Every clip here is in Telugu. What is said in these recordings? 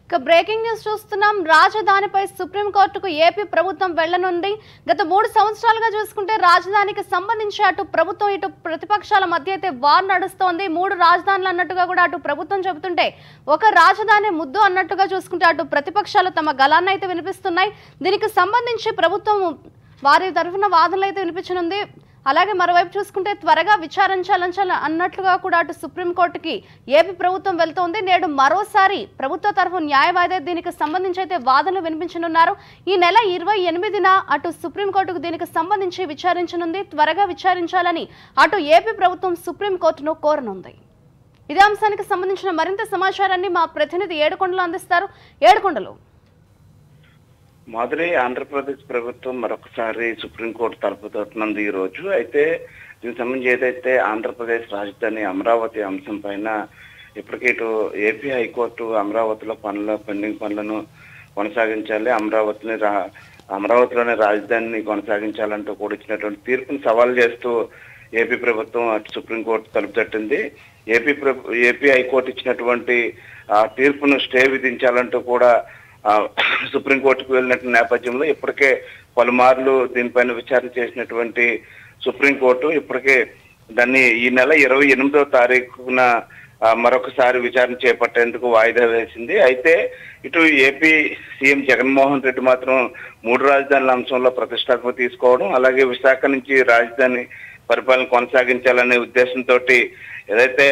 ఇక బ్రేకింగ్ న్యూస్ చూస్తున్నాం రాజధానిపై సుప్రీంకోర్టుకు ఏపీ ప్రభుత్వం వెళ్లనుంది గత మూడు సంవత్సరాలుగా చూసుకుంటే రాజధానికి సంబంధించి అటు ప్రభుత్వం ఇటు ప్రతిపక్షాల మధ్య అయితే వార్ నడుస్తోంది మూడు రాజధానులు అన్నట్టుగా కూడా అటు ప్రభుత్వం చెబుతుంటే ఒక రాజధాని ముద్దు అన్నట్టుగా చూసుకుంటే అటు ప్రతిపక్షాలు తమ గలాన్ని అయితే వినిపిస్తున్నాయి దీనికి సంబంధించి ప్రభుత్వం వారి తరఫున వాదనలు అయితే వినిపించనుంది అలాగే మరోవైపు చూసుకుంటే త్వరగా విచారించాలని అన్నట్లుగా కూడా అటు సుప్రీంకోర్టుకి ఏపీ ప్రభుత్వం వెళ్తోంది నేడు మరోసారి ప్రభుత్వ తరఫు న్యాయవాదే దీనికి సంబంధించి అయితే వాదనలు వినిపించనున్నారు ఈ నెల ఇరవై ఎనిమిదిన అటు సుప్రీంకోర్టుకు దీనికి సంబంధించి విచారించనుంది త్వరగా విచారించాలని అటు ఏపీ ప్రభుత్వం సుప్రీంకోర్టును కోరనుంది ఇదే అంశానికి సంబంధించిన మరింత సమాచారాన్ని మా ప్రతినిధి ఏడుకొండలు అందిస్తారు ఏడుకొండలు మాధురి ఆంధ్రప్రదేశ్ ప్రభుత్వం మరొకసారి సుప్రీంకోర్టు తలుపు తట్టినంది ఈ రోజు అయితే దీనికి సంబంధించి ఏదైతే ఆంధ్రప్రదేశ్ రాజధాని అమరావతి అంశం పైన ఇప్పటికే ఇటు ఏపీ హైకోర్టు అమరావతిలో పనుల పెండింగ్ పనులను కొనసాగించాలి అమరావతిని రా అమరావతిలోనే రాజధానిని కొనసాగించాలంటూ కూడా ఇచ్చినటువంటి తీర్పును సవాల్ చేస్తూ ఏపీ ప్రభుత్వం అటు సుప్రీంకోర్టు తలుపు తట్టింది ఏపీ ప్రభు ఏపీ హైకోర్టు ఇచ్చినటువంటి ఆ తీర్పును స్టే విధించాలంటూ కూడా ఆ, సుప్రీంకోర్టుకు వెళ్ళినట్టు నేపథ్యంలో ఇప్పటికే పలుమార్లు దీనిపైన విచారణ చేసినటువంటి సుప్రీంకోర్టు ఇప్పటికే దాన్ని ఈ నెల ఇరవై ఎనిమిదో తారీఖున ఆ, మరొకసారి విచారణ చేపట్టేందుకు వాయిదా వేసింది అయితే ఇటు ఏపీ సీఎం జగన్మోహన్ రెడ్డి మాత్రం మూడు రాజధానుల అంశంలో ప్రతిష్టాత్మక తీసుకోవడం అలాగే విశాఖ నుంచి రాజధాని పరిపాలన కొనసాగించాలనే ఉద్దేశంతో ఏదైతే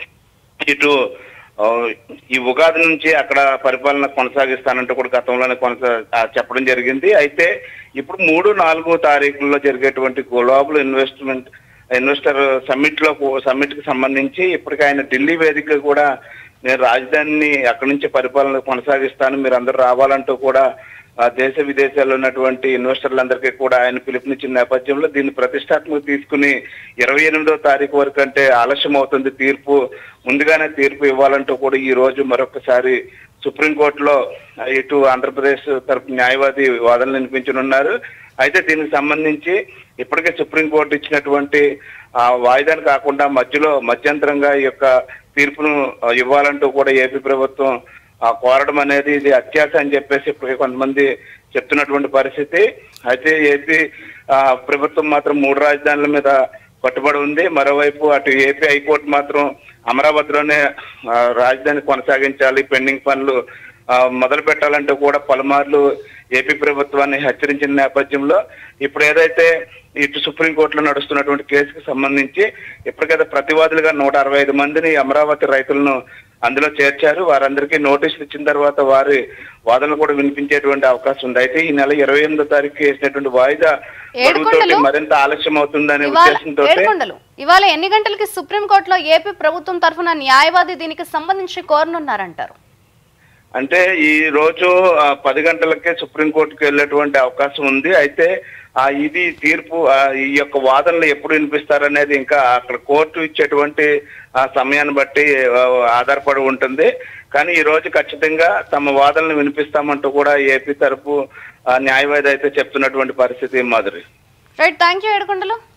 ఇటు ఆ, ఈ ఉగాది నుంచి అక్కడ పరిపాలన కొనసాగిస్తానంటూ కూడా గతంలోనే కొనసా ఆ, చెప్పడం జరిగింది అయితే ఇప్పుడు మూడు నాలుగో తారీఖుల్లో జరిగేటువంటి గ్లోబల్ ఇన్వెస్ట్మెంట్ ఇన్వెస్టర్ సమ్మిట్ లో సమ్మిట్ కి సంబంధించి ఇప్పటికి ఆయన ఢిల్లీ వేదిక కూడా నేను రాజధానిని అక్కడి నుంచి పరిపాలన కొనసాగిస్తాను మీరు అందరూ రావాలంటూ కూడా ఆ, దేశ విదేశాల్లో ఉన్నటువంటి ఇన్వెస్టర్లందరికీ కూడా ఆయన పిలుపునిచ్చిన నేపథ్యంలో దీన్ని ప్రతిష్టాత్మక తీసుకుని ఇరవై ఎనిమిదో తారీఖు వరకు అంటే ఆలస్యం అవుతుంది తీర్పు ముందుగానే తీర్పు ఇవ్వాలంటూ కూడా ఈ రోజు మరొకసారి సుప్రీంకోర్టులో ఆ, ఇటు ఆంధ్రప్రదేశ్ తరపు న్యాయవాది వాదనలు వినిపించనున్నారు అయితే దీనికి సంబంధించి ఇప్పటికే సుప్రీంకోర్టు ఇచ్చినటువంటి ఆ వాయిదాను కాకుండా మధ్యలో మధ్యంతరంగా ఈ యొక్క తీర్పును ఆ, ఇవ్వాలంటూ కూడా ఏపీ ప్రభుత్వం ఆ కోరడం అనేది ఇది అత్యాశ అని చెప్పేసి ఇప్పటికే కొంతమంది చెప్తున్నటువంటి పరిస్థితి అయితే ఏపీ ఆ, ప్రభుత్వం మాత్రం మూడు రాజధానుల మీద కట్టుబడి ఉంది మరోవైపు అటు ఏపీ హైకోర్టు మాత్రం అమరావతిలోనే ఆ, రాజధాని కొనసాగించాలి పెండింగ్ పనులు ఆ, మొదలు పెట్టాలంటూ కూడా పలుమార్లు ఏపీ ప్రభుత్వాన్ని హెచ్చరించిన నేపథ్యంలో ఇప్పుడు ఏదైతే ఇటు సుప్రీంకోర్టులో నడుస్తున్నటువంటి కేసుకు సంబంధించి ఇప్పటికైతే ప్రతివాదులుగా నూట అరవై ఐదు మందిని అమరావతి రైతులను అందులో చేర్చారు వారందరికీ నోటీసులు ఇచ్చిన తర్వాత వారి వాదనలు కూడా వినిపించేటువంటి అవకాశం ఉంది అయితే ఈ నెల ఇరవై ఎనిమిదో తారీఖు వేసినటువంటి వాయిదా గడువుతోటి ఏడుకొండలు? మరింత ఆలస్యం అవుతుందనే ఇవాళ ఉద్దేశంతో ఏడుకొండలు ఇవాళ ఎన్ని గంటలకి సుప్రీంకోర్టులో ఏపీ ప్రభుత్వం తరఫున న్యాయవాది దీనికి సంబంధించి కోరనున్నారంటారు అంటే ఈ రోజు ఆ, పది గంటలకే సుప్రీంకోర్టుకు వెళ్ళేటువంటి అవకాశం ఉంది అయితే ఆ ఇది తీర్పు ఆ, ఈ యొక్క వాదనలు ఎప్పుడు వినిపిస్తారనేది ఇంకా అక్కడ కోర్టు ఇచ్చేటువంటి ఆ సమయాన్ని బట్టి ఆ, ఆధారపడి ఉంటుంది కానీ ఈ రోజు ఖచ్చితంగా తమ వాదనలు వినిపిస్తామంటూ కూడా ఏపీ తరపు ఆ, న్యాయవాది అయితే చెప్తున్నటువంటి పరిస్థితి మాదిరి రైట్ థ్యాంక్ యూ ఏడుకొండలు